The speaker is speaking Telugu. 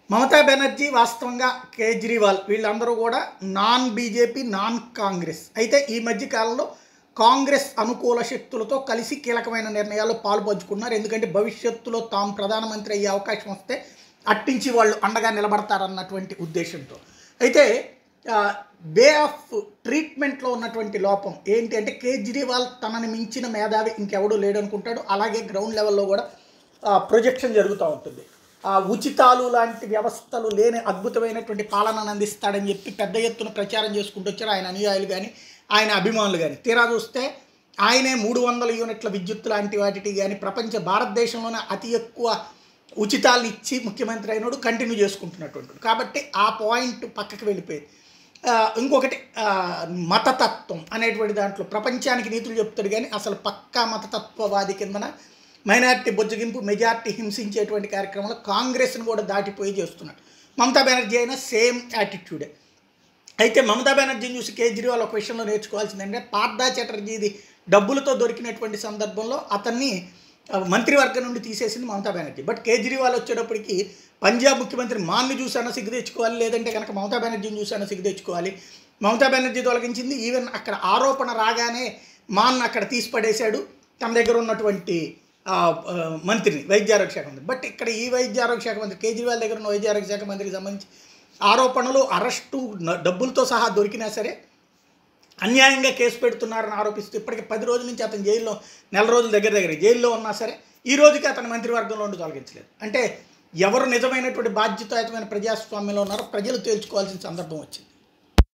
మమతా బెనర్జీ వాస్తవంగా కేజ్రీవాల్ వీళ్ళందరూ కూడా నాన్ బీజేపీ నాన్ కాంగ్రెస్ అయితే ఈ మధ్య కాలంలో కాంగ్రెస్ అనుకూల శక్తులతో కలిసి కీలకమైన నిర్ణయాల్లో పాల్పంచుకున్నారు ఎందుకంటే భవిష్యత్తులో తాము ప్రధానమంత్రి అయ్యే అవకాశం వస్తే అట్టించి వాళ్ళు అండగా నిలబడతారన్నటువంటి ఉద్దేశంతో అయితే వే ఆఫ్ ట్రీట్మెంట్లో ఉన్నటువంటి లోపం ఏంటి అంటే కేజ్రీవాల్ తనని మించిన మేధావి ఇంకెవడూ లేడు అనుకుంటాడు అలాగే గ్రౌండ్ లెవెల్లో కూడా ప్రొజెక్షన్ జరుగుతూ ఉంటుంది ఆ ఉచితాలు లాంటి వ్యవస్థలు లేని అద్భుతమైనటువంటి పాలనను అందిస్తాడని చెప్పి పెద్ద ఎత్తున ప్రచారం చేసుకుంటూ వచ్చారు ఆయన అనుయాయులు కానీ ఆయన అభిమానులు కానీ తీరా చూస్తే ఆయనే మూడు వందల యూనిట్ల విద్యుత్ లాంటి వాటికి కానీ ప్రపంచ భారతదేశంలోనే అతి ఎక్కువ ఉచితాలు ఇచ్చి ముఖ్యమంత్రి అయినోడు కంటిన్యూ చేసుకుంటున్నటువంటి కాబట్టి ఆ పాయింట్ పక్కకి వెళ్ళిపోయింది ఆ, ఇంకొకటి ఆ, మతతత్వం అనేటువంటి దాంట్లో ప్రపంచానికి నీతులు చెప్తాడు కానీ అసలు పక్కా మతతత్వవాది కిందన మైనారిటీ బొజ్జగింపు మెజారిటీ హింసించేటువంటి కార్యక్రమంలో కాంగ్రెస్ను కూడా దాటిపోయి చేస్తున్నాడు మమతా బెనర్జీ అయినా సేమ్ యాటిట్యూడే అయితే మమతా బెనర్జీని చూసి కేజ్రీవాల్ ఒక విషయంలో నేర్చుకోవాల్సింది ఏంటంటే పార్థా చటర్జీది డబ్బులతో దొరికినటువంటి సందర్భంలో అతన్ని ఆ, మంత్రివర్గం నుండి తీసేసింది మమతా బెనర్జీ బట్ కేజ్రీవాల్ వచ్చేటప్పటికి పంజాబ్ ముఖ్యమంత్రి మాన్ని చూసానో సిగ్గు తెచ్చుకోవాలి లేదంటే కనుక మమతా బెనర్జీని చూసానో సిగ్గు తెచ్చుకోవాలి మమతా బెనర్జీ తొలగించింది ఈవెన్ అక్కడ ఆరోపణ రాగానే మాన్ అక్కడ తీసి పడేశాడు తన దగ్గర ఉన్నటువంటి ఆ, ఆ, మంత్రిని వైద్య ఆరోగ్య శాఖ మంత్రి బట్ ఇక్కడ ఈ వైద్య ఆరోగ్య శాఖ మంత్రి కేజ్రీవాల్ దగ్గర ఉన్న వైద్య ఆరోగ్య శాఖ మంత్రికి సంబంధించి ఆరోపణలు అరెస్టు న- డబ్బులతో సహా దొరికినా సరే అన్యాయంగా కేసు పెడుతున్నారని ఆరోపిస్తూ ఇప్పటికి పది రోజుల నుంచి అతను జైల్లో నెల రోజుల దగ్గర దగ్గర జైల్లో ఉన్నా సరే ఈ రోజుకి అతను మంత్రివర్గంలో ఉండి తొలగించలేదు అంటే ఎవరు నిజమైనటువంటి బాధ్యతాయుతమైన ప్రజాస్వామ్యంలో ఉన్నారో ప్రజలు తేల్చుకోవాల్సిన సందర్భం వచ్చింది